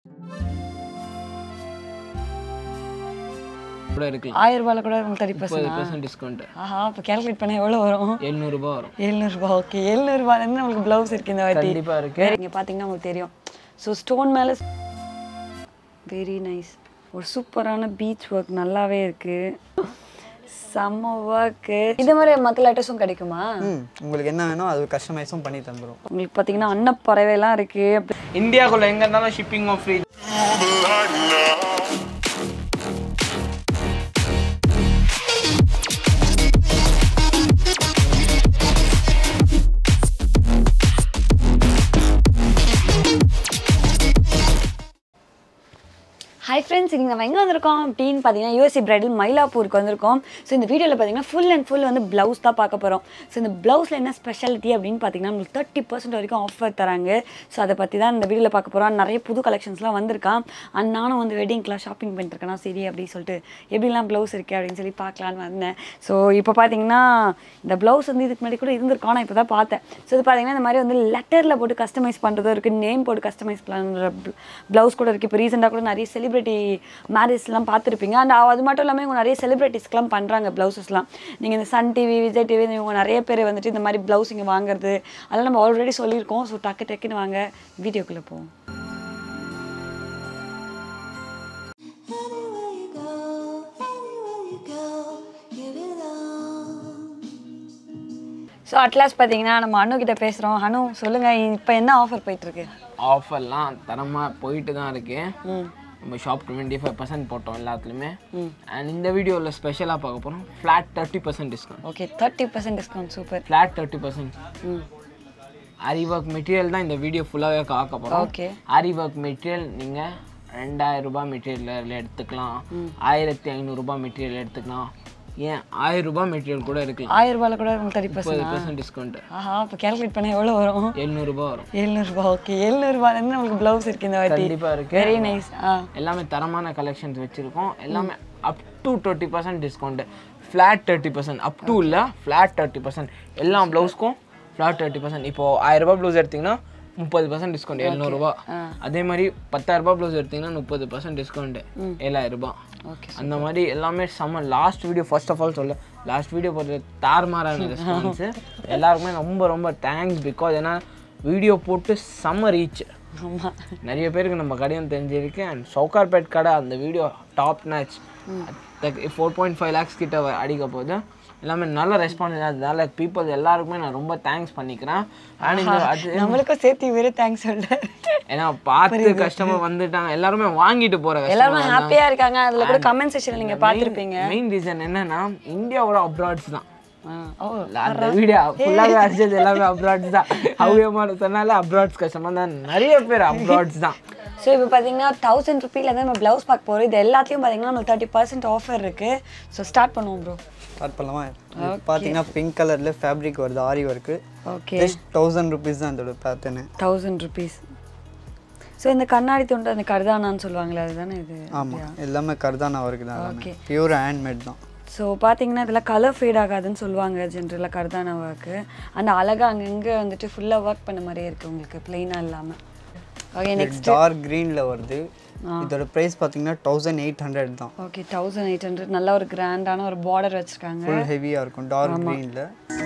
கூட இருக்கலாம் ஆயிரம் ரூபாயில கூட உங்களுக்கு தேர்ட்டி முப்பது பர்சன்ட் பர்சன்ட் டிஸ்கவுண்ட் ஆஹா இப்போ கேல்குலேட் பண்ண எவ்வளோ வரும் எழுநூறுபா வரும் எழுநூறுபா ஓகே எழுநூறுபாலேருந்து நம்மளுக்கு ப்ளவுஸ் இருக்கு இந்த வாட்டி கண்டிப்பா இருக்கு வேறு இங்கே பார்த்தீங்கன்னா உங்களுக்கு தெரியும் ஸோ ஸ்டோன் மேலே வெரி நைஸ் ஒரு சூப்பரான பீச் ஒர்க் நல்லாவே இருக்கு செம்ம ஒர்க்கு இது மாதிரி மற்ற லேட்டஸும் கிடைக்குமா ம் உங்களுக்கு என்ன வேணும் அது கஸ்டமைஸும் பண்ணி தந்துடும் உங்களுக்கு பார்த்தீங்கன்னா அன்னப்பறவைலாம் இருக்கு அப்படி இந்தியாக்குள்ள எங்க இருந்தாலும் ஷிப்பிங்கும் ஃப்ரீ ஹாய் ஃப்ரெண்ட்ஸ் இங்கே நம்ம எங்கே வந்திருக்கோம் அப்படின்னு பார்த்தீங்கன்னா யூஎஸ்சி பிரைடல் மயிலாப்பூருக்கு வந்திருக்கோம் ஸோ இந்த வீடியோவில் பார்த்தீங்கன்னா ஃபுல் அண்ட் ஃபுல் வந்து ப்ளவுஸ் தான் பார்க்க போகிறோம் ஸோ இந்த ப்ளவுஸில் என்ன ஸ்பெஷாலிட்டி அப்படின்னு பார்த்தீங்கன்னா நம்மளுக்கு தேர்ட்டி பர்சன்ட் வரைக்கும் ஆஃபர் தராங்க ஸோ அதை பற்றி தான் இந்த வீடியோவில் பார்க்க போகிறோம் நிறைய புது கலெக்ஷன்ஸ்லாம் வந்திருக்கான் அண்ட் நானும் வந்து வெட்டிங்க்கெலாம் ஷாப்பிங் பண்ணிட்டுருக்கேனா சரி அப்படின்னு சொல்லிட்டு எப்படிலாம் ப்ளவுஸ் இருக்குது அப்படின்னு சொல்லி பார்க்கலான்னு வந்தேன் ஸோ இப்போ பார்த்தீங்கன்னா இந்த ப்ளவுஸ் வந்து இதுக்கு முன்னாடி கூட இருந்திருக்கோம் நான் இப்போ தான் பார்த்தேன் ஸோ இது பார்த்தீங்கன்னா இந்த மாதிரி வந்து லெட்டரில் போட்டு கஸ்டமைஸ் பண்ணுறதும் இருக்குது நேம் போட்டு கஸ்டமைஸ் பண்ணுற ப்ளவுஸ் கூட இருக்குது இப்போ ரீசெண்டாக கூட நிறைய செலிப்ரிட்டி மேரேஜ்லாம் பார்த்துருப்பீங்க அண்ட் அது மட்டும் இல்லாமல் இவங்க நிறைய செலிப்ரிட்டிஸ்க்குலாம் பண்ணுறாங்க ப்ளவுசஸ்லாம் நீங்கள் இந்த சன் டிவி விஜய் டிவி இவங்க நிறைய பேர் வந்துட்டு இந்த மாதிரி ப்ளவுஸ் இங்கே வாங்குறது அதெல்லாம் நம்ம ஆல்ரெடி சொல்லியிருக்கோம் ஸோ டக்கு டக்குன்னு வாங்க வீடியோக்குள்ளே போவோம் Anywhere you go, anywhere you go, you belong. So Atlas பார்த்தீங்கன்னா நம்ம அனு கிட்ட பேசுகிறோம் அனு சொல்லுங்கள் இப்போ என்ன ஆஃபர் போயிட்டுருக்கு ஆஃபர்லாம் தரமா போயிட்டு தான் இருக்கு நம்ம ஷாப் டுவெண்ட்டி ஃபைவ் பர்சன்ட் போட்டோம் எல்லாத்துலேயுமே அண்ட் இந்த வீடியோவில் ஸ்பெஷலாக பார்க்க போகிறோம் flat thirty percent discount okay thirty percent discount super flat thirty percent ம் ஆரி ஒர்க் மெட்டீரியல் தான் இந்த வீடியோ ஃபுல்லாகவே பார்க்க போகிறோம் ஓகே ஆரி ஒர்க் மெட்டீரியல் நீங்கள் ரெண்டாயிரம் ரூபாய் மெட்டீரியல் எடுத்துக்கலாம் ஆயிரத்தி ஐநூறுரூபா மெட்டீரியல் எடுத்துக்கலாம் ஏன் ஆயிரம் ரூபாய் மெட்டீரியல் கூட இருக்கலாம் ஆயிரம் ரூபாயில கூட உங்களுக்கு தேர்ட்டி முப்பது பர்சன்ட் பர்சன்ட் டிஸ்கவுண்ட் ஆஹா இப்போ கேல்குலேட் பண்ண எவ்வளோ வரும் எழுநூறுபா வரும் எழுநூறுபா ஓகே எழுநூறுபாலேருந்து நம்மளுக்கு ப்ளவுஸ் இருக்கு இந்த வாட்டி கண்டிப்பாக இருக்கு வெரி நைஸ் ஆ எல்லாமே தரமான கலெக்ஷன்ஸ் வச்சுருக்கோம் எல்லாமே up to twenty percent discount flat thirty percent up to இல்லை ஃப்ளாட் தேர்ட்டி பர்சன்ட் எல்லா ப்ளவுஸ்க்கும் ஃப்ளாட் தேர்ட்டி பர்சன்ட் இப்போது ஆயிரரூபா ப்ளவுஸ் எடுத்திங்கன்னா முப்பது பர்சன்ட் டிஸ்கவுண்ட் எழுநூறுபா அதே மாதிரி பத்தாயிரரூபா ப்ளவுஸ் எடுத்திங்கன்னா முப்பது பர்சன்ட் டிஸ்கவுண்ட் ஏழாயிரரூபா ஓகே அந்த மாதிரி எல்லாமே செம்ம last video first of all சொல்ல லாஸ்ட் வீடியோ போட்டு தாறுமாறான ரெஸ்பான்ஸு எல்லாருக்குமே ரொம்ப ரொம்ப தேங்க்ஸ் பிகாஸ் ஏன்னா வீடியோ போட்டு செம்ம ரீச் ஆமாம் நிறைய பேருக்கு நம்ம கடையும் தெரிஞ்சிருக்கு அண்ட் சவுகார்பேட் கடை அந்த video top match four point five lakhs கிட்ட வ- அடிக்க போகுது எல்லாமே நல்ல ரெஸ்பான்ஸ் அதனால பீப்புள் எல்லாருக்குமே நான் ரொம்ப தேங்க்ஸ் பண்ணிக்கிறேன் அண்ட் இந்த அது நம்மளுக்கும் சேர்த்து இவரு தேங்க்ஸ் சொல்றாரு ஏன்னா பார்த்து கஸ்டமர் வந்துட்டாங்க எல்லாருமே வாங்கிட்டு போற எல்லாருமே ஹாப்பியா இருக்காங்க அதுல கூட கமெண்ட் செக்ஷன்ல நீங்க பார்த்திருப்பீங்க மெயின் ரீசன் என்னன்னா இந்தியாவோட அப்ராட்ஸ் தான் ஆ, ஓ அந்த வீடியோ ஃபுல்லாகவே அடிச்சது எல்லாமே அப்ராட்ஸ் தான் ஹவ்யமான சொன்னால அப்ராட்ஸ் கஸ்டமர் தான் நிறைய பேர் அப்ராட்ஸ் தான் ஸோ இப்போ பார்த்தீங்கன்னா தௌசண்ட் ருபீல தான் நம்ம ப்ளவுஸ் பார்க்க போகிறோம் இது எல்லாத்தையும் பார்த்தீங்கன்னா நம்ம தேர்ட்டி பர்சன்ட் ஆஃபர் இருக்கு ஸோ ஸ்டார்ட் பண்ணுவோம் ப்ரோ ஸ்டார்ட் பண்ணலாமா இது பார்த்தீங்கன்னா பிங்க் கலரில் ஃபேப்ரிக் வருது aari work okay just thousand rupees தான் இதோட பேட்டர்னு தௌசண்ட் ருபீஸ் ஸோ இந்த கண்ணாடி துண்டு அந்த கருதானான்னு சொல்லுவாங்களே அதுதானே இது ஆமாம் எல்லாமே கர்தானா ஒர்க்கு தான் எல்லாமே Okay. பியூர் ஹேண்ட்மேட் தான் ஸோ பார்த்தீங்கன்னா இதெல்லாம் கலர் ஃபேட் ஆகாதுன்னு சொல்லுவாங்க ஜென்ரலாக கருதான ஒர்க்கு அந்த அழகாக அங்கங்கே வந்துட்டு ஃபுல்லாக ஒர்க் பண்ண மாதிரியே இருக்குது உங்களுக்கு பிளெயினாக இல்லாமல் ஓகே நெக்ஸ்ட் டார்க் க்ரீனில் வருது இதோட ப்ரைஸ் பார்த்தீங்கன்னா தௌசண்ட் எயிட் ஹண்ட்ரட் தான் ஓகே தௌசண்ட் எயிட் ஹண்ட்ரட் நல்ல ஒரு கிராண்டான ஒரு பார்டர் வச்சுருக்காங்க ஃபுல் ஹெவியாக இருக்கும் டார்க் க்ரீனில்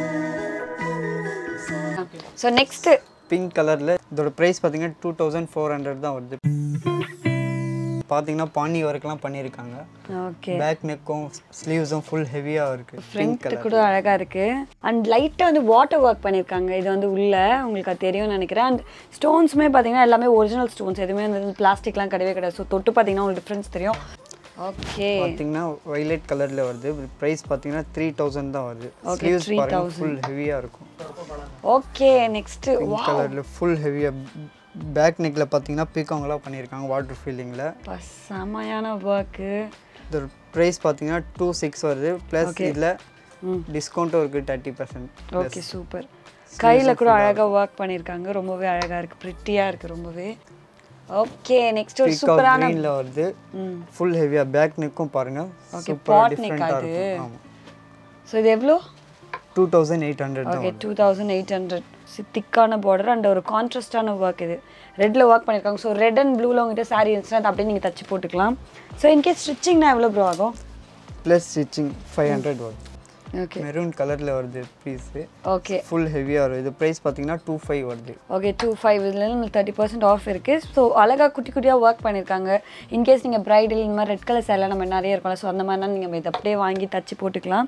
ஸோ நெக்ஸ்ட்டு பிங்க் கலரில் இதோட ப்ரைஸ் பார்த்தீங்கன்னா டூ தௌசண்ட் ஃபோர் ஹண்ட்ரட் தான் வருது பார்த்தீங்கன்னா பானி ஒர்க்லாம் பண்ணியிருக்காங்க ஓகே பேக் நெக்கும் ஸ்லீவ்ஸும் ஃபுல் ஹெவியாக இருக்குது பிங்க் ஃப்ரண்ட் கூட அழகாக இருக்குது அண்ட் லைட்டாக வந்து வாட்டர் ஒர்க் பண்ணியிருக்காங்க இது வந்து உள்ள உங்களுக்கு அது தெரியும்னு நினைக்கிறேன் அண்ட் ஸ்டோன்ஸுமே பார்த்தீங்கன்னா எல்லாமே ஒரிஜினல் ஸ்டோன்ஸ் எதுவுமே வந்து பிளாஸ்டிக்லாம் கிடையவே கிடையாது ஸோ தொட்டு பார்த்தீங்கன்னா உங்களுக்கு டிஃப்ரென்ஸ் தெரியும் ஓகே பார்த்தீங்கன்னா வைலட் கலரில் வருது ப்ரைஸ் பார்த்தீங்கன்னா த்ரீ தௌசண்ட் தான் வருது Okay, ஸ்லீவ்ஸ் பாருங்க ஃபுல் ஹெவியாக இருக்கும் ஓகே நெக்ஸ்ட்டு பிங்க் கலரில் ஃபுல் ஹெவியாக பேக் நெக்கில் பார்த்தீங்கன்னா பீக்காங்கெல்லாம் பண்ணியிருக்காங்க வாட்டர் ஃபீலிங்கில் செமையான ஒர்க்கு இதோட ப்ரைஸ் பார்த்தீங்கன்னா டூ சிக்ஸ் வருது ப்ளஸ் இதில் டிஸ்கவுண்ட்டும் இருக்குது தேர்ட்டி பர்சன்ட் ஓகே சூப்பர் கையில் கூட அழகாக ஒர்க் பண்ணியிருக்காங்க ரொம்பவே அழகாக இருக்குது ப்ரிட்டியாக இருக்குது ரொம்பவே ஓகே நெக்ஸ்ட் ஒரு பீகாக் சூப்பரான க்ரீனில் வருது ஃபுல் ஹெவியாக பேக் நெக்கும் பாருங்கள் Okay, சூப்பராக pot neck டிஃப்ரெண்ட்டாக அது. இருக்கும் ஆமாம் ஸோ இது எவ்வளோ டூ தௌசண்ட் எயிட் ஹண்ட்ரட் தான் okay two thousand eight hundred திக்கான பார்டர் அண்ட் ஒரு கான்ட்ராஸ்டான ஒர்க் இது ரெட்டில் ஒர்க் பண்ணியிருக்காங்க ஸோ ரெட் அண்ட் ப்ளூவில் உங்ககிட்ட saree இருந்துச்சுன்னா அதை அப்படியே நீங்கள் தச்சு போட்டுக்கலாம் ஸோ இன்கேஸ் ஸ்டிச்சிங்னா எவ்வளோ ப்ரோ ஆகும் ப்ளஸ் ஸ்டிச்சிங் ஃபைவ் ஹண்ட்ரட் வருது ஓகே மெரூன் கலரில் வருது பீஸு ஓகே ஃபுல் ஹெவியாக வரும் இது ப்ரைஸ் பார்த்தீங்கன்னா டூ ஃபைவ் வருது ஓகே டூ ஃபைவ் இதுல உங்களுக்கு தேர்ட்டி பர்சன்ட் ஆஃப் இருக்குது ஸோ அழகாக குட்டி குட்டியாக ஒர்க் பண்ணியிருக்காங்க இன்கேஸ் நீங்கள் பிரைடல் இந்த மாதிரி ரெட் கலர் சேலாம் நம்ம நிறைய இருக்கும்ல ஸோ அந்த மாதிரினா நீங்கள் இதை அப்படியே வாங்கி தச்சு போட்டுக்கலாம்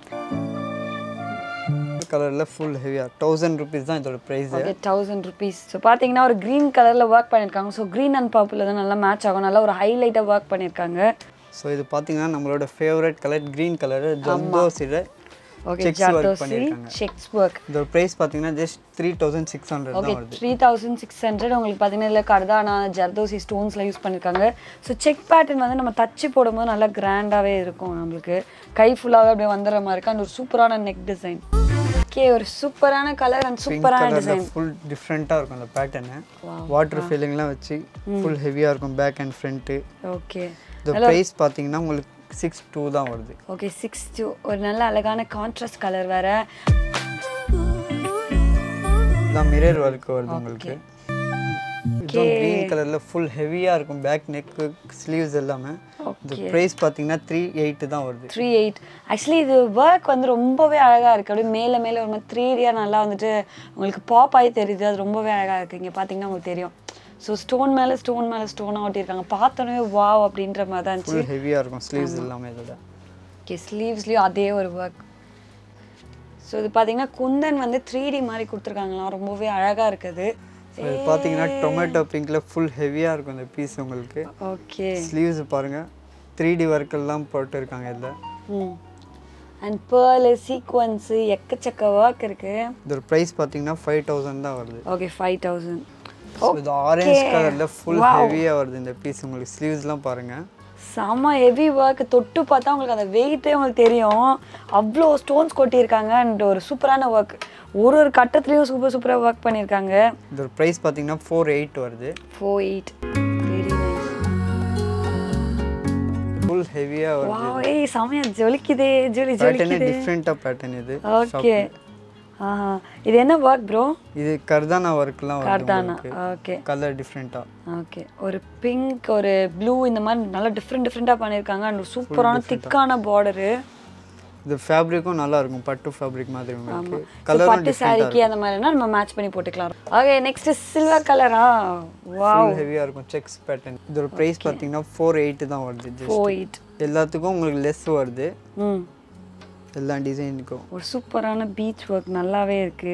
கலரில் ஃபுல் ஹெவியாக தௌசண்ட் ருபீஸ் தான் இதோட price okay thousand rupees so பார்த்தீங்கன்னா ஒரு க்ரீன் கலரில் ஒர்க் பண்ணியிருக்காங்க ஸோ க்ரீன் அண்ட் பர்பிள் தான் நல்லா மேட்ச் ஆகும் நல்லா ஒரு ஹைலைட்டாக ஒர்க் பண்ணியிருக்காங்க ஸோ இது பார்த்தீங்கன்னா நம்மளோட ஃபேவரட் கலர் க்ரீன் கலர் ஜம்போஸில் ஓகே செக்ஸ் ஒர்க் ஜார்டோசி பண்ணியிருக்காங்க செக்ஸ் ஒர்க் இதோட ப்ரைஸ் பார்த்தீங்கன்னா just three thousand six hundred okay தான் வருது த்ரீ தௌசண்ட் சிக்ஸ் ஹண்ட்ரட் உங்களுக்கு பார்த்தீங்கன்னா இதில் கர்தானா ஜர்தோசி ஸ்டோன்ஸில் யூஸ் பண்ணியிருக்காங்க ஸோ செக் பேட்டர்ன் வந்து நம்ம தச்சு போடும்போது நல்லா கிராண்டாகவே இருக்கும் நம்மளுக்கு கை ஃபுல்லாகவே அப்படியே வந்துடுற மாதிரி இருக்கு அந்த ஒரு சூப்பரான நெக் டிசைன் ஓகே ஒரு சூப்பரான கலர் அண்ட் பிங்க் சூப்பரான கலரில் டிசைன் ஃபுல் டிஃப்ரெண்ட்டாக இருக்கும் அந்த பேட்டர்னு வாட்டர் ஃபில்லிங்லாம் வச்சு ஃபுல் ஹெவியாக இருக்கும் பேக் அண்ட் ஃப்ரண்ட்டு ஓகே இந்த ப்ரைஸ் பார்த்தீங்கன்னா உங்களுக்கு சிக்ஸ் டூ தான் வருது ஓகே சிக்ஸ் டூ ஒரு நல்ல அழகான கான்ட்ராஸ்ட் கலர் வேற இதான் மிரர் ஒர்க் வருது உங்களுக்கு இதுவும் க்ரீன் கலரில் ஃபுல் ஹெவியாக இருக்கும் பேக் நெக்கு ஸ்லீவ்ஸ் எல்லாமே இந்த ப்ரைஸ் பார்த்தீங்கன்னா த்ரீ எயிட்டு தான் வருது த்ரீ எயிட் ஆக்சுவலி இது ஒர்க் வந்து ரொம்பவே அழகாக இருக்குது அப்படியே மேலே மேலே ஒரு மாதிரி த்ரீ நல்லா வந்துட்டு உங்களுக்கு பாப் ஆகி தெரியுது அது ரொம்பவே அழகாக இருக்குது இங்கே பார்த்தீங்கன்னா உங்களுக்கு தெரியும் ஸோ ஸ்டோன் மேலே ஸ்டோன் மேலே ஸ்டோனாக ஒட்டியிருக்காங்க பார்த்தோன்னே வாவ் அப்படின்ற மாதிரி தான் இருந்துச்சு ஃபுல் ஹெவியாக இருக்கும் ஸ்லீவ்ஸ் எல்லாமே இதோட ஓகே ஸ்லீவ்ஸ்லேயும் அதே ஒரு ஒர்க் ஸோ இது பார்த்தீங்கன்னா குந்தன் வந்து த்ரீ டி மாதிரி கொடுத்துருக்காங்களாம் ரொம்பவே அழகாக இருக்குது So, இது பார்த்தீங்கன்னா டொமேட்டோ பிங்க்ல ஃபுல் ஹெவியாக இருக்கும் இந்த பீஸ் உங்களுக்கு ஓகே ஸ்லீவ்ஸ் பாருங்க த்ரீ டி ஒர்க் எல்லாம் போட்டு இருக்காங்க இதில் ம் அண்ட் பேர்லு சீக்வன்ஸு எக்கச்சக்க ஒர்க் இருக்குது இதோட ப்ரைஸ் பார்த்தீங்கன்னா ஃபைவ் தௌசண்ட் தான் வருது ஓகே ஃபைவ் தௌசண்ட் So, இது ஆரஞ்சு கலரில் ஃபுல் ஹெவியாக வருது இந்த பீஸ் உங்களுக்கு ஸ்லீவ்ஸ்லாம் பாருங்க செம்ம ஹெவி ஒர்க் தொட்டு பார்த்தா உங்களுக்கு அந்த வெயிட்டே உங்களுக்கு தெரியும் அவ்வளோ ஸ்டோன்ஸ் கொட்டியிருக்காங்க அண்ட் ஒரு சூப்பரான ஒர்க் ஒரு ஒரு கட்டத்துலேயும் சூப்பர் சூப்பராக ஒர்க் பண்ணியிருக்காங்க இதோட ப்ரைஸ் பார்த்தீங்கன்னா ஃபோர் எயிட் வருது four eight very nice full ஹெவியாக வருது வா ஏய் செமையா ஜொலிக்குதே ஜொலி பேட்டர்னே ஜொலிக்குதே டிஃப்ரெண்ட்டாக பேட்டர்ன் இது ஓகே ஆஹா இது என்ன ஒர்க் ப்ரோ இது கர்தானா ஒர்க்லாம் வருது கர்தானா உங்களுக்கு ஓகே கலர் டிஃப்ரெண்ட்டாக ஓகே ஒரு பிங்க் ஒரு ப்ளூ இந்த மாதிரி நல்லா டிஃப்ரெண்ட் டிஃப்ரெண்ட்டாக பண்ணியிருக்காங்க அண்ட் ஒரு சூப்பரான திக்கான பார்டரு இது ஃபேப்ரிக்கும் நல்லா இருக்கும் பட்டு ஃபேப்ரிக் மாதிரி உங்களுக்கு ஸோ கலரும் பட்டு சாரிக்கு அந்த மாதிரினா நம்ம மேட்ச் பண்ணி போட்டுக்கலாம் ஓகே நெக்ஸ்ட் சில்வர் கலரா வா ஃபுல் ஹெவியாக இருக்கும் செக்ஸ் பேட்டர்ன் இதோட ப்ரைஸ் பார்த்தீங்கன்னா ஃபோர் எயிட்டு தான் வருது just. ஃபோர் எயிட் எல்லாத்துக்கும் உங்களுக்கு லெஸ் வருது ம் எல்லா டிசைனுக்கும் ஒரு சூப்பரான பீச் ஒர்க் நல்லாவே இருக்கு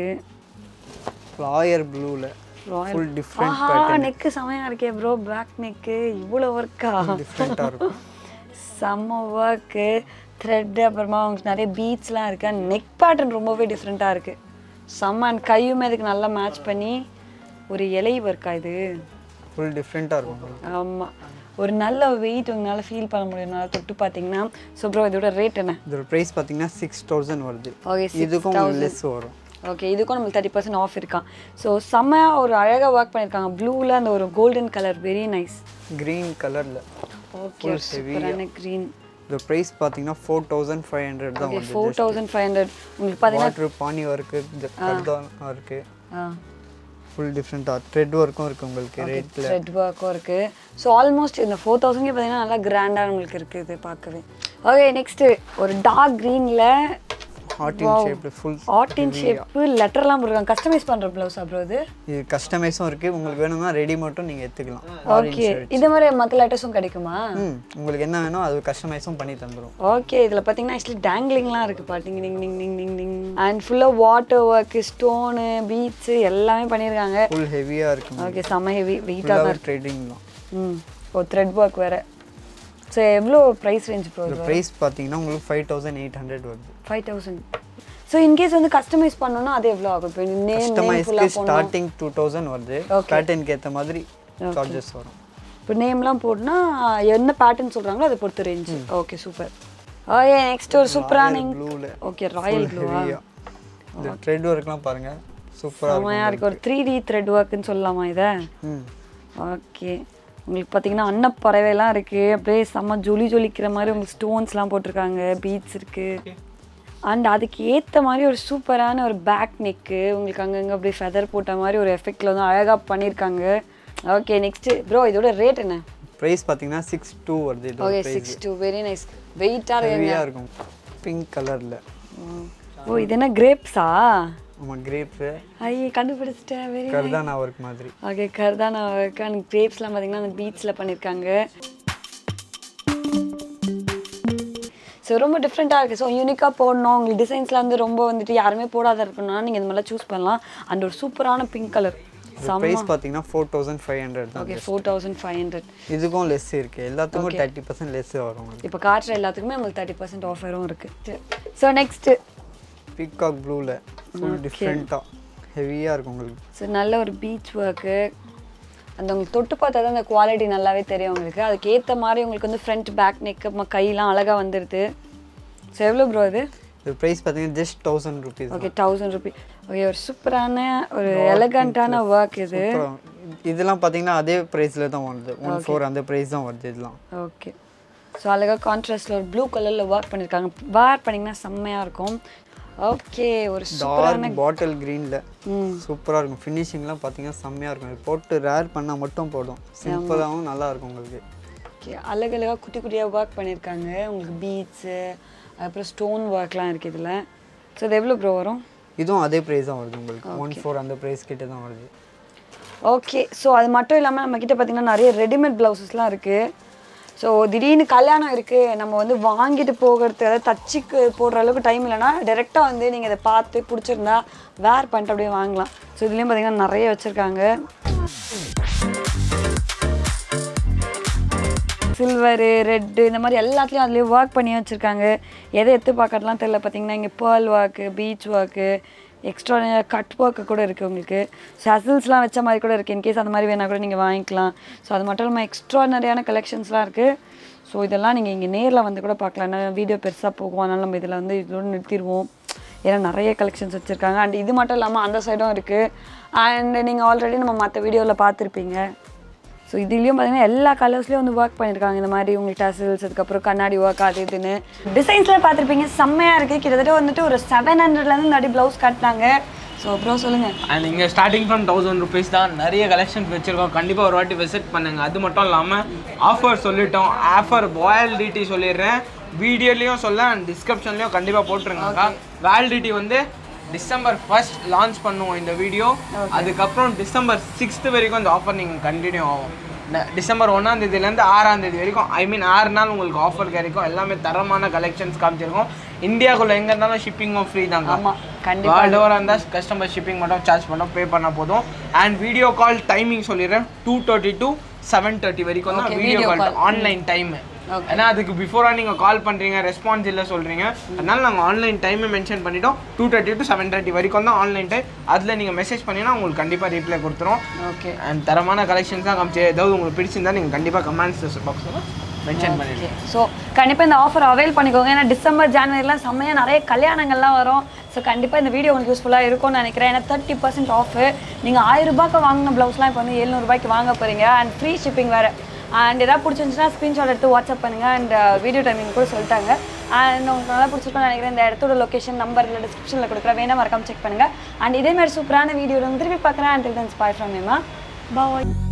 ராயர் ப்ளூவில் ஃபுல் டிஃப்ரெண்ட் ஆஹா நெக்கு செமையா இருக்கே ப்ரோ பேக் நெக்கு இவ்வளோ ஒர்க்கா டிஃப்ரெண்ட்டாக இருக்கும் செம்ம ஒர்க்கு த்ரெட் அப்புறமா உங்களுக்கு நிறைய பீட்ஸ்லாம் இருக்கு அண்ட் நெக் பேட்டர்ன் ரொம்பவே டிஃப்ரெண்ட்டாக இருக்கு செம்ம அண்ட் கையுமே இதுக்கு நல்லா மேட்ச் பண்ணி ஒரு இலை ஒர்க்கா இது ஃபுல் டிஃப்ரெண்ட்டாக இருக்கும் உங்களுக்கு ஆமாம் ஒரு நல்ல வெயிட் உங்களால் ஃபீல் பண்ண முடியும் நல்லா தொட்டு பார்த்தீங்கன்னா ஸோ ப்ரோ இதோட ரேட் என்ன இதோட ப்ரைஸ் பார்த்தீங்கன்னா சிக்ஸ் தௌசண்ட் வருது ஓகே இதுக்கும் உங்களுக்கு லெஸ் வரும் ஓகே இதுக்கும் நம்மளுக்கு தேர்ட்டி பர்சன்ட் ஆஃப் இருக்கான் ஸோ செம்மையா ஒரு அழகாக ஒர்க் பண்ணியிருக்காங்க ப்ளூவில் அந்த ஒரு golden colour very nice green கலரில் ஓகே சூப்பரான க்ரீன் இந்த ப்ரைஸ் பார்த்தீங்கன்னா ஃபோர் தௌசண்ட் ஃபைவ் ஹண்ட்ரட் தான் ஓகே வருது ஃபோர் தௌசண்ட் ஃபைவ் ஹண்ட்ரட் உங்களுக்கு பார்த்தீங்கன்னா வாட்ரு பானி ஒர்க்கு இந்த கர்தான் ஒர்க்கு ஆ ஃபுல் டிஃப்ரெண்ட்டாக த்ரெட் ஒர்க்கும் இருக்குது உங்களுக்கு ரேட்டில் த்ரெட் ஒர்க்கும் இருக்குது ஸோ ஆல்மோஸ்ட் இந்த ஃபோர் தௌசண்ட்க்கு பார்த்தீங்கன்னா நல்லா கிராண்டாக உங்களுக்கு இருக்குது பார்க்கவே ஓகே நெக்ஸ்ட்டு ஒரு டார்க் க்ரீனில் ஹார்ட் இன் ஷேப்பில் ஃபுல் ஆர்ட் இன் ஷேப்பு லெட்டர்லாம் போட்டிருக்காங்க கஸ்டமைஸ் பண்ணுற ப்ளவுஸ் அப்புறம் அது இது கஸ்டமைஸும் இருக்குது உங்களுக்கு வேணும்னா ரெடி மட்டும் நீங்கள் எடுத்துக்கலாம் ஓகே இந்த மாதிரி மற்ற லெட்டர்ஸும் கிடைக்குமா ம் உங்களுக்கு என்ன வேணும் அது கஸ்டமைஸும் பண்ணி தந்துடும் ஓகே இதில் பார்த்தீங்கன்னா ஆக்சுவலி டேங்லிங்லாம் இருக்குது பாட்டிங் டிங் டிங் டிங் டிங் டிங் அண்ட் ஃபுல்லாக வாட்டர் ஒர்க்கு ஸ்டோனு பீட்ஸு எல்லாமே பண்ணியிருக்காங்க ஃபுல் ஹெவியாக இருக்கும் ஓகே செம்ம ஹெவி வெயிட்டாக தான் ஃபுல்லாகவே ட்ரேடிங் தான் ம் ஓ த்ரெட் ஒர்க் வேறு ஸோ எவ்வளோ ப்ரைஸ் ரேஞ்ச் ப்ரோ இந்த ப்ரைஸ் பார்த்தீங்கன்னா உங்களுக்கு ஃபைவ் தௌசண்ட் எயிட் ஹண்ட்ரட் வருது ஃபைவ் தௌசண்ட் ஸோ இன்கேஸ் வந்து கஸ்டமைஸ் பண்ணோன்னா அது எவ்வளோ ஆகும் இப்போ நேம் நேம் கஸ்டமைஸ்க்கு ஃபுல்லாக போடணும் ஸ்டார்டிங் டூ தௌசண்ட் வருது Okay. பேட்டர்னுக்கு ஏற்ற மாதிரி சார்ஜஸ் வரும் இப்போ நேம்லாம் போட்டுனா என்ன பேட்டர்ன் சொல்கிறாங்களோ அதை பொறுத்த range okay super okay next ஒரு சூப்பரான ப்ளூவில் ஓகே ராயல் ப்ளூவா இந்த த்ரெட் ஒர்க்லாம் பாருங்கள் சூப்பராக செம்மையாக இருக்கு ஒரு த்ரீ டி த்ரெட் ஒர்க்குன்னு சொல்லலாமா இதை ம் ஓகே உங்களுக்கு பார்த்தீங்கன்னா அன்னப்பறவைலாம் இருக்குது அப்படியே செம்ம ஜொலி ஜொலிக்கிற மாதிரி உங்களுக்கு ஸ்டோன்ஸ்லாம் போட்டிருக்காங்க பீட்ஸ் இருக்குது அண்ட் அதுக்கு ஏற்ற மாதிரி ஒரு சூப்பரான ஒரு பேக் நெக்கு உங்களுக்கு அங்கங்கே அப்படியே ஃபெதர் போட்ட மாதிரி ஒரு எஃபெக்டில் வந்து அழகாக பண்ணியிருக்காங்க ஓகே நெக்ஸ்ட்டு ப்ரோ இதோட ரேட் என்ன ப்ரைஸ் பார்த்தீங்கன்னா சிக்ஸ் டூ வருது இது okay six two very nice வெயிட்டாக இருக்குங்க ஹெவியாக இருக்கும் பிங்க் கலரில் ஓ இது என்ன கிரேப்ஸா ஆமாம் கிரேப்பு ஐயே கண்டுபிடிச்சிட்டேன் வெரி கர்தானா ஒர்க் மாதிரி ஓகே கர்தானா அண்ட் கிரேப்ஸ்லாம் பார்த்தீங்கன்னா அந்த பீச்சில் பண்ணியிருக்காங்க ஸோ ரொம்ப டிஃப்ரெண்ட்டாக இருக்குது ஸோ யூனிக்காக போடணும் உங்களுக்கு டிசைன்ஸில் வந்து ரொம்ப வந்துட்டு யாருமே போடாத இருக்கணும்னா நீங்கள் இந்த மாதிரிலாம் சூஸ் பண்ணலாம் அண்ட் ஒரு சூப்பரான பிங்க் கலர் ப்ரைஸ் பார்த்தீங்கன்னா ஃபோர் தௌசண்ட் ஃபைவ் ஹண்ட்ரட் தான் okay four thousand five hundred இதுக்கும் லெஸ் இருக்குது எல்லாத்துக்கும் தேர்ட்டி பர்சன்ட் லெஸ் வரும் உங்களுக்கு இப்போ காட்டுற எல்லாத்துக்குமே உங்களுக்கு தேர்ட்டி பர்சன்ட் ஆஃபரும் இருக்குது ஸோ நெக்ஸ்ட்டு பீகாக் ப்ளூவில் ஃபுல் டிஃப்ரெண்ட்டாக ஹெவியாக இருக்கும் உங்களுக்கு ஸோ நல்ல ஒரு பீச் ஒர்க்கு அந்த உங்களுக்கு தொட்டு பார்த்தா தான் அந்த குவாலிட்டி நல்லாவே தெரியும் உங்களுக்கு அதுக்கு ஏற்ற மாதிரி உங்களுக்கு வந்து ஃப்ரண்ட் பேக் நெக்கு கையெல்லாம் அழகாக வந்துடுது ஸோ எவ்வளோ ப்ரோ அது இது ப்ரைஸ் பார்த்தீங்கன்னா just thousand rupees okay thousand rupee okay ஒரு சூப்பரான ஒரு எலகண்ட்டான ஒர்க் இது இதெல்லாம் பார்த்தீங்கன்னா அதே ப்ரைஸில் தான் வருது ஒன் ஃபோர் அந்த ப்ரைஸ் தான் வருது இதெல்லாம் ஓகே ஸோ அழகாக கான்ட்ராஸ்டில் ஒரு ப்ளூ கலரில் ஒர்க் பண்ணியிருக்காங்க வேர் பண்ணிங்கன்னா செம்மையாக இருக்கும் ஓகே ஒரு சூப்பரான டார்க் பாட்டில் க்ரீனில் சூப்பராக இருக்கும் ஃபினிஷிங்லாம் பார்த்தீங்கன்னா செம்மையாக இருக்கும் இது போட்டு ரேர் பண்ணால் மட்டும் போதும் சிம்பிளாகவும் நல்லா இருக்கும் உங்களுக்கு ஓகே அழகழகாக குட்டி குட்டியாக ஒர்க் பண்ணியிருக்காங்க உங்களுக்கு பீட்ஸு அப்புறம் ஸ்டோன் ஒர்க்லாம் இருக்குது இதில் ஸோ இது எவ்வளோ ப்ரோ வரும் இதுவும் அதே ப்ரைஸ் தான் வருது உங்களுக்கு ஒன் ஃபோர் அந்த ப்ரைஸ் கிட்ட தான் வருது ஓகே ஸோ அது மட்டும் இல்லாமல் நம்மக்கிட்ட பார்த்தீங்கன்னா நிறைய ரெடிமேட் ப்ளவுசஸ்லாம் இருக்குது ஸோ திடீர்னு கல்யாணம் இருக்குது நம்ம வந்து வாங்கிட்டு போகிறது அதாவது தச்சுக்கு போடுற அளவுக்கு டைம் இல்லைன்னா டேரெக்டாக வந்து நீங்கள் இதை பார்த்து பிடிச்சிருந்தா வேர் பண்ணிட்டு அப்படியே வாங்கலாம் ஸோ இதுலேயும் பார்த்தீங்கன்னா நிறைய வச்சுருக்காங்க சில்வரு ரெட்டு இந்த மாதிரி எல்லாத்துலேயும் அதுலேயும் ஒர்க் பண்ணி வச்சுருக்காங்க எதை எடுத்து பார்க்கறதுலாம் தெரியல பார்த்தீங்கன்னா இங்கே பேர்ல் ஒர்க்கு பீச் ஒர்க்கு எக்ஸ்ட்ரா கட் ஒர்க்கு கூட இருக்குது உங்களுக்கு சசில்ஸ்லாம் வச்ச மாதிரி கூட இருக்குது இன்கேஸ் அந்த மாதிரி வேணால் கூட நீங்கள் வாங்கிக்கலாம் ஸோ அது மட்டும் இல்லாமல் எக்ஸ்ட்ரானரியான கலெக்ஷன்ஸ்லாம் இருக்குது ஸோ இதெல்லாம் நீங்கள் இங்கே நேரில் வந்து கூட பார்க்கலாம் ஏன்னா வீடியோ பெருசாக போகும் அதனால் நம்ம இதில் வந்து இதோட நிறுத்திடுவோம் ஏன்னா நிறைய கலெக்ஷன்ஸ் வச்சுருக்காங்க அண்ட் இது மட்டும் இல்லாமல் அந்த சைடும் இருக்குது அண்ட் நீங்கள் ஆல்ரெடி நம்ம மற்ற வீடியோவில் பார்த்துருப்பீங்க ஸோ இதுலேயும் பார்த்தீங்கன்னா எல்லா கலர்ஸ்லேயும் வந்து ஒர்க் பண்ணியிருக்காங்க இந்த மாதிரி உங்களுக்கு டசில்ஸ் அதுக்கப்புறம் கண்ணாடி ஒர்க் அது இதுன்னு டிசைன்ஸ்லாம் பார்த்துருப்பீங்க செம்மையாக இருக்குது கிட்டத்தட்ட வந்துட்டு ஒரு செவன் ஹண்ட்ரட்லேருந்து முன்னாடி ப்ளவுஸ் காட்டினாங்க ஸோ அப்புறம் சொல்லுங்கள் அண்ட் இங்கே ஸ்டார்டிங் ஃப்ரம் தௌசண்ட் ருபீஸ் தான் நிறைய கலெக்ஷன்ஸ் வச்சுருக்கோம் கண்டிப்பாக ஒரு வாட்டி விசிட் பண்ணுங்க அது மட்டும் இல்லாமல் ஆஃபர் சொல்லிட்டோம் ஆஃபர் வேலிடிட்டி சொல்லிடுறேன் வீடியோலையும் சொல்ல அண்ட் டிஸ்கிரிப்ஷன்லையும் கண்டிப்பாக போட்டுருங்கக்கா வேலிடிட்டி வந்து டிசம்பர் ஃபர்ஸ்ட் லான்ச் பண்ணுவோம் இந்த வீடியோ அதுக்கப்புறம் டிசம்பர் சிக்ஸ்த் வரைக்கும் இந்த ஆஃபர் நீங்கள் கண்டினியூ ஆகும் ந- டிசம்பர் ஒன்றாம் தேதியிலேருந்து ஆறாம் தேதி வரைக்கும் ஐ மீன் ஆறு நாள் உங்களுக்கு ஆஃபர் கிடைக்கும் எல்லாமே தரமான கலெக்ஷன்ஸ் காமிச்சிருக்கோம் இந்தியாக்குள்ளே எங்கே இருந்தாலும் ஷிப்பிங்கும் ஃப்ரீ தாங்க ஆமாம் கண்டிப்பாக வேர்ல்டு ஓவராக இருந்தால் கஸ்டமர் ஷிப்பிங் மட்டும் சார்ஜ் பண்ண பே பண்ண போதும் அண்ட் வீடியோ கால் டைமிங் சொல்லிடுறேன் two thirty to seven thirty வரைக்கும் தான் Okay, video video call call. Online time ஏன்னா அதுக்கு பிஃபோராக நீங்கள் கால் பண்ணுறீங்க ரெஸ்பான்ஸ் இல்லை சொல்கிறீங்க அதனால நாங்கள் ஆன்லைன் டைமை மென்ஷன் பண்ணிட்டோம் two thirty to seven thirty வரைக்கும் தான் ஆன்லைன் டைம் அதில் நீங்கள் மெசேஜ் பண்ணினா உங்களுக்கு கண்டிப்பாக ரிப்ளை கொடுத்துரும் ஓகே அண்ட் தரமான கலெக்ஷன்ஸ் தான் காமிச்சு ஏதாவது உங்களுக்கு பிடிச்சிருந்தா நீங்கள் கண்டிப்பாக கமெண்ட்ஸ் பாக்ஸில் மென்ஷன் பண்ணிடுங்க ஸோ கண்டிப்பாக இந்த ஆஃபர் அவைல் பண்ணிக்கோங்க ஏன்னா டிசம்பர் ஜனவரிலாம் செம்மையாக நிறைய கல்யாணங்கள்லாம் வரும் ஸோ கண்டிப்பாக இந்த வீடியோ உங்களுக்கு யூஸ்ஃபுல்லாக இருக்கும்னு நினைக்கிறேன் ஏன்னா தேர்ட்டி பர்சன்ட் ஆஃபு நீங்கள் ஆயிரம் ரூபாய்க்கு வாங்கின ப்ளவுஸ்லாம் இப்போ வந்து எழுநூறுபாய்க்கு வாங்க போகிறீங்க அண்ட் ஃப்ரீ ஷிப்பிங் வேறு அண்ட் ஏதாவது பிடிச்சிருந்துச்சுன்னா ஸ்க்ரீன்ஷாட் எடுத்து வாட்ஸ்அப் பண்ணுங்கள் அண்ட் வீடியோ டைமிங் கூட சொல்லிட்டாங்க அண்ட் உங்களுக்கு நல்லா பிடிச்சிருக்கும்னு நினைக்கிறேன் இந்த இடத்தோட லொக்கேஷன் நம்பர் இல்லை டிஸ்கிரிப்ஷனில் கொடுக்குறேன் வேணா மறக்காம செக் பண்ணுங்கள் அண்ட் இதே மாதிரி சூப்பரான வீடியோ வந்து திருப்பி பார்க்குறேன் அண்ட் தென் ஸ்பாய் ஃப்ரம் மேமா பாய்